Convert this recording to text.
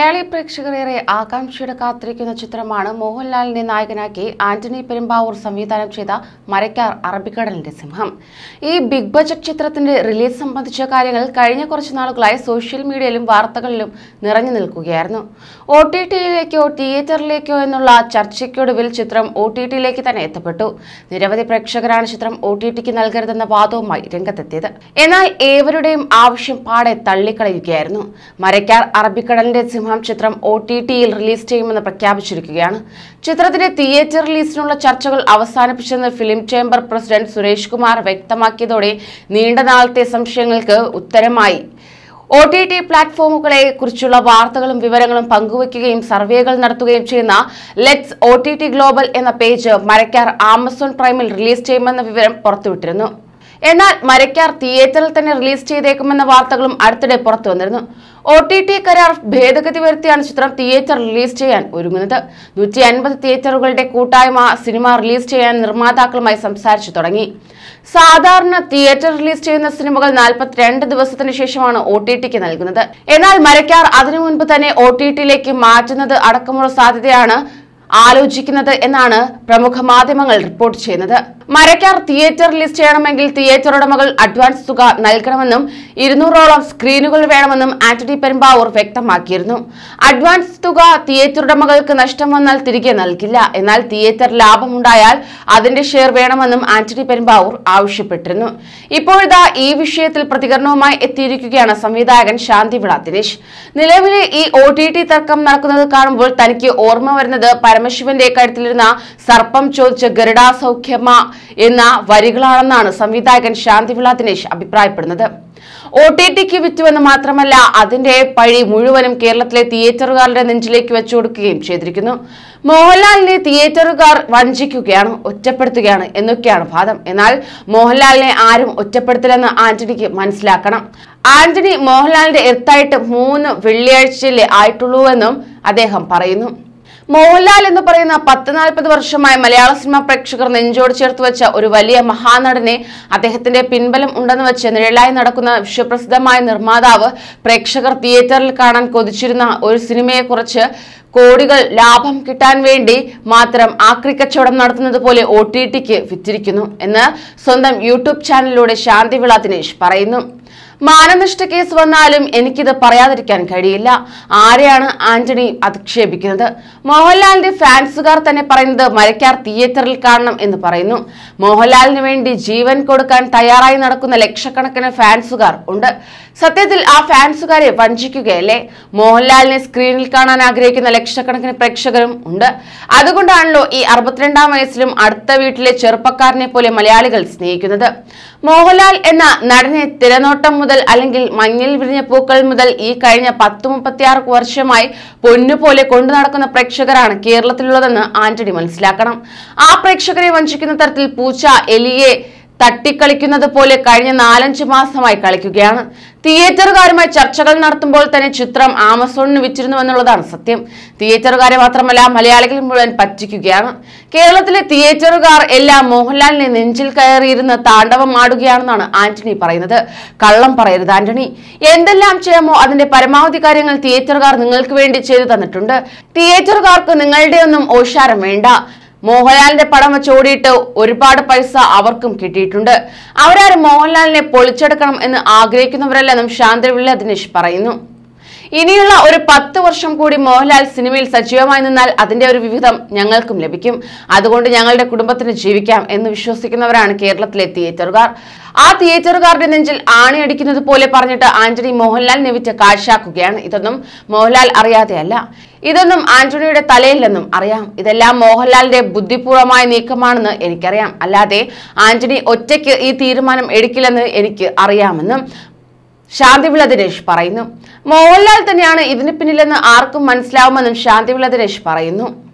മലയാളി പ്രേക്ഷകർ ഏറെ ആകാംക്ഷയുടെ കാത്തിരിക്കുന്ന ചിത്രമാണ് മോഹൻലാലിനെ നായകനാക്കി ആന്റണി പെരുമ്പാവൂർ സംവിധാനം ചെയ്ത മരക്കാർ അറബിക്കടലിന്റെ സിംഹം ഈ ബിഗ് ബജറ്റ് ചിത്രത്തിന്റെ റിലീസ് സംബന്ധിച്ച കാര്യങ്ങൾ കഴിഞ്ഞ കുറച്ച് നാളുകളായി സോഷ്യൽ മീഡിയയിലും വാർത്തകളിലും നിറഞ്ഞു നിൽക്കുകയായിരുന്നു ഒ ടി ടിയിലേക്കോ തിയേറ്ററിലേക്കോ എന്നുള്ള ചർച്ചയ്ക്കൊടുവിൽ ചിത്രം ഒ ടി ടിയിലേക്ക് തന്നെ എത്തപ്പെട്ടു നിരവധി പ്രേക്ഷകരാണ് ചിത്രം ഒ ടി ടിക്ക് നൽകരുതെന്ന വാദവുമായി രംഗത്തെത്തിയത് എന്നാൽ ഏവരുടെയും ആവശ്യം പാടെ തള്ളിക്കളയുകയായിരുന്നു മരക്കാർ അറബിക്കടലിന്റെ സിംഹം ചിത്രം ഒ ടി ടിയിൽ റിലീസ് ചെയ്യുമെന്ന് പ്രഖ്യാപിച്ചിരിക്കുകയാണ് ചിത്രത്തിന്റെ തിയേറ്റർ റിലീസിനുള്ള ചർച്ചകൾ അവസാനിപ്പിച്ചെന്ന് film chamber president Suresh Kumar വ്യക്തമാക്കിയതോടെ നീണ്ട നാളത്തെ സംശയങ്ങൾക്ക് ഉത്തരമായി ഒ ടി ടി പ്ലാറ്റ്ഫോമുകളെ കുറിച്ചുള്ള വാർത്തകളും വിവരങ്ങളും പങ്കുവയ്ക്കുകയും സർവേകൾ നടത്തുകയും ചെയ്യുന്ന let's O T T global എന്ന പേജ് മരക്കാർ ആമസോൺ പ്രൈമിൽ റിലീസ് ചെയ്യുമെന്ന വിവരം പുറത്തുവിട്ടിരുന്നു എന്നാൽ മരക്കാർ തിയേറ്ററിൽ തന്നെ റിലീസ് ചെയ്തേക്കുമെന്ന വാർത്തകളും അടുത്തിടെ പുറത്തു വന്നിരുന്നു ഒ ടി ടി കരാർ ഭേദഗതി വരുത്തിയാണ് ചിത്രം തിയേറ്റർ റിലീസ് ചെയ്യാൻ ഒരുങ്ങുന്നത് നൂറ്റി അൻപത് തിയേറ്ററുകളുടെ കൂട്ടായ്മ സിനിമ റിലീസ് ചെയ്യാൻ നിർമ്മാതാക്കളുമായി സംസാരിച്ചു തുടങ്ങി സാധാരണ തിയേറ്റർ റിലീസ് ചെയ്യുന്ന സിനിമകൾ നാൽപ്പത്തിരണ്ട് ദിവസത്തിന് ശേഷമാണ് ഒ ടി ടിക്ക് നൽകുന്നത് എന്നാൽ മരക്കാർ അതിനു മുൻപ് തന്നെ ഒ ടി ടിയിലേക്ക് മാറ്റുന്നത് അടക്കമുള്ള സാധ്യതയാണ് ആലോചിക്കുന്നത് എന്നാണ് പ്രമുഖ മാധ്യമങ്ങൾ റിപ്പോർട്ട് ചെയ്യുന്നത് മരക്കാർ തിയേറ്റർ റിലീസ് ചെയ്യണമെങ്കിൽ തിയേറ്റർ ഉടമകൾ അഡ്വാൻസ് തുക നൽകണമെന്നും ഇരുന്നൂറോളം സ്ക്രീനുകൾ വേണമെന്നും ആന്റണി പെരുമ്പാവൂർ വ്യക്തമാക്കിയിരുന്നു അഡ്വാൻസ് തുക തിയേറ്റർ ഉടമകൾക്ക് നഷ്ടം വന്നാൽ തിരികെ നൽകില്ല എന്നാൽ തിയേറ്റർ ലാഭമുണ്ടായാൽ അതിന്റെ ഷെയർ വേണമെന്നും ആന്റണി പെരുമ്പാവൂർ ആവശ്യപ്പെട്ടിരുന്നു ഇപ്പോഴിതാ ഈ വിഷയത്തിൽ പ്രതികരണവുമായി എത്തിയിരിക്കുകയാണ് സംവിധായകൻ ശാന്തിവിള ദിനേശ് നിലവിലെ ഈ ഒ ടി ടി തർക്കം നടക്കുന്നത് കാണുമ്പോൾ തനിക്ക് ഓർമ്മ വരുന്നത് പരമശിവന്റെ കഴുത്തിലിരുന്ന സർപ്പം ചോദിച്ച ഗരുഡാ സൗഖ്യമ എന്ന വരികളാണെന്നാണ് സംവിധായകൻ ശാന്തിവിള ദിനേശ് അഭിപ്രായപ്പെടുന്നത് ഒ ടി ടിക്ക് വിറ്റുവെന്ന് മാത്രമല്ല അതിന്റെ പഴി മുഴുവനും കേരളത്തിലെ തിയേറ്ററുകാരുടെ നെഞ്ചിലേക്ക് വെച്ചു കൊടുക്കുകയും ചെയ്തിരിക്കുന്നു മോഹൻലാലിനെ തിയേറ്ററുകാർ വഞ്ചിക്കുകയാണ് ഒറ്റപ്പെടുത്തുകയാണ് എന്നൊക്കെയാണ് വാദം എന്നാൽ മോഹൻലാലിനെ ആരും ഒറ്റപ്പെടുത്തില്ലെന്ന് ആന്റണിക്ക് മനസ്സിലാക്കണം ആന്റണി മോഹൻലാലിന്റെ എർത്തായിട്ട് മൂന്ന് വെള്ളിയാഴ്ചയിലെ ആയിട്ടുള്ളൂവെന്നും അദ്ദേഹം പറയുന്നു മോഹൻലാൽ എന്ന് പറയുന്ന പത്ത് നാൽപ്പത് വർഷമായി മലയാള സിനിമ പ്രേക്ഷകർ നെഞ്ചോട് ചേർത്ത് വെച്ച ഒരു വലിയ മഹാനടനെ അദ്ദേഹത്തിന്റെ പിൻബലം ഉണ്ടെന്ന് വെച്ച് നിഴലായി നടക്കുന്ന വിശ്വപ്രസിദ്ധമായ നിർമ്മാതാവ് പ്രേക്ഷകർ തിയേറ്ററിൽ കാണാൻ കൊതിച്ചിരുന്ന ഒരു സിനിമയെക്കുറിച്ച് കോടികൾ ലാഭം കിട്ടാൻ വേണ്ടി മാത്രം ആക്രിക്കച്ചവടം നടത്തുന്നത് പോലെ ഒ ടി ടിക്ക് വിറ്റിരിക്കുന്നു എന്ന് സ്വന്തം യൂട്യൂബ് ചാനലിലൂടെ ശാന്തിവിള ദിനേശ് പറയുന്നു മാനനഷ്ട കേസ് വന്നാലും എനിക്കിത് പറയാതിരിക്കാൻ കഴിയില്ല ആരെയാണ് ആന്റണി അധിക്ഷേപിക്കുന്നത് മോഹൻലാലിന്റെ ഫാൻസുകാർ തന്നെ പറയുന്നത് മരക്കാർ തിയേറ്ററിൽ കാണണം എന്ന് പറയുന്നു മോഹൻലാലിന് വേണ്ടി ജീവൻ കൊടുക്കാൻ തയ്യാറായി നടക്കുന്ന ലക്ഷക്കണക്കിന് ഫാൻസുകാർ ഉണ്ട് സത്യത്തിൽ ആ ഫാൻസുകാരെ വഞ്ചിക്കുകയല്ലേ മോഹൻലാലിനെ സ്ക്രീനിൽ കാണാൻ ആഗ്രഹിക്കുന്ന ലക്ഷക്കണക്കിന് പ്രേക്ഷകരും ഉണ്ട് അതുകൊണ്ടാണല്ലോ ഈ അറുപത്തിരണ്ടാം വയസ്സിലും അടുത്ത വീട്ടിലെ ചെറുപ്പക്കാരനെ പോലെ മലയാളികൾ സ്നേഹിക്കുന്നത് മോഹൻലാൽ എന്ന നടനെ തിരനോട്ടം മുതൽ അല്ലെങ്കിൽ മഞ്ഞിൽ വിരിഞ്ഞ പൂക്കൾ മുതൽ ഈ കഴിഞ്ഞ പത്ത് മുപ്പത്തിയാറ് വർഷമായി പൊന്നുപോലെ കൊണ്ടു നടക്കുന്ന പ്രേക്ഷകരാണ് കേരളത്തിലുള്ളതെന്ന് ആന്റണി മനസ്സിലാക്കണം ആ പ്രേക്ഷകരെ വഞ്ചിക്കുന്ന തരത്തിൽ പൂച്ച എലിയെ തട്ടിക്കളിക്കുന്നത് പോലെ കഴിഞ്ഞ നാലഞ്ച് മാസമായി കളിക്കുകയാണ് തിയേറ്ററുകാരുമായി ചർച്ചകൾ നടത്തുമ്പോൾ തന്നെ ചിത്രം ആമസോണിന് വിറ്റിരുന്നു എന്നുള്ളതാണ് സത്യം തിയേറ്ററുകാരെ മാത്രമല്ല മലയാളികൾ മുഴുവൻ പറ്റിക്കുകയാണ് കേരളത്തിലെ തിയേറ്ററുകാർ എല്ലാം മോഹൻലാലിനെ നെഞ്ചിൽ കയറിയിരുന്ന് താണ്ഡവം ആടുകയാണെന്നാണ് ആന്റണി പറയുന്നത് കള്ളം പറയരുത് ആന്റണി എന്തെല്ലാം ചെയ്യാമോ അതിന്റെ പരമാവധി കാര്യങ്ങൾ തിയേറ്ററുകാർ നിങ്ങൾക്ക് വേണ്ടി ചെയ്തു തന്നിട്ടുണ്ട് തിയേറ്ററുകാർക്ക് നിങ്ങളുടെ ഒന്നും ഓശാരം വേണ്ട മോഹൻലാലിന്റെ പടം വെച്ച് ഓടിയിട്ട് ഒരുപാട് പൈസ അവർക്കും കിട്ടിയിട്ടുണ്ട് അവരാരും മോഹൻലാലിനെ പൊളിച്ചെടുക്കണം എന്ന് ആഗ്രഹിക്കുന്നവരല്ലെന്നും ശാന്തവിള്ള ദിനേശ് പറയുന്നു ഇനിയുള്ള ഒരു പത്ത് വർഷം കൂടി മോഹൻലാൽ സിനിമയിൽ സജീവമായി നിന്നാൽ അതിന്റെ ഒരു വിഹിതം ഞങ്ങൾക്കും ലഭിക്കും അതുകൊണ്ട് ഞങ്ങളുടെ കുടുംബത്തിന് ജീവിക്കാം എന്ന് വിശ്വസിക്കുന്നവരാണ് കേരളത്തിലെ തിയേറ്ററുകാർ ആ തിയേറ്ററുകാരുടെ നെഞ്ചിൽ ആണിയടിക്കുന്നത് പോലെ പറഞ്ഞിട്ട് ആന്റണി മോഹൻലാലിനെ വിറ്റ് കാഴ്ചാക്കുകയാണ് ഇതൊന്നും മോഹൻലാൽ അറിയാതെയല്ല ഇതൊന്നും ആന്റണിയുടെ തലയില്ലെന്നും അറിയാം ഇതെല്ലാം മോഹൻലാലിന്റെ ബുദ്ധിപൂർവമായ നീക്കമാണെന്ന് എനിക്കറിയാം അല്ലാതെ ആന്റണി ഒറ്റയ്ക്ക് ഈ തീരുമാനം എടുക്കില്ലെന്ന് എനിക്ക് അറിയാമെന്നും ശാന്തിവിള ദിനേശ് പറയുന്നു മോഹൻലാൽ തന്നെയാണ് ഇതിന് പിന്നിലെന്ന് ആർക്കും മനസ്സിലാവുമെന്നും ശാന്തിവിള ദിനേശ് പറയുന്നു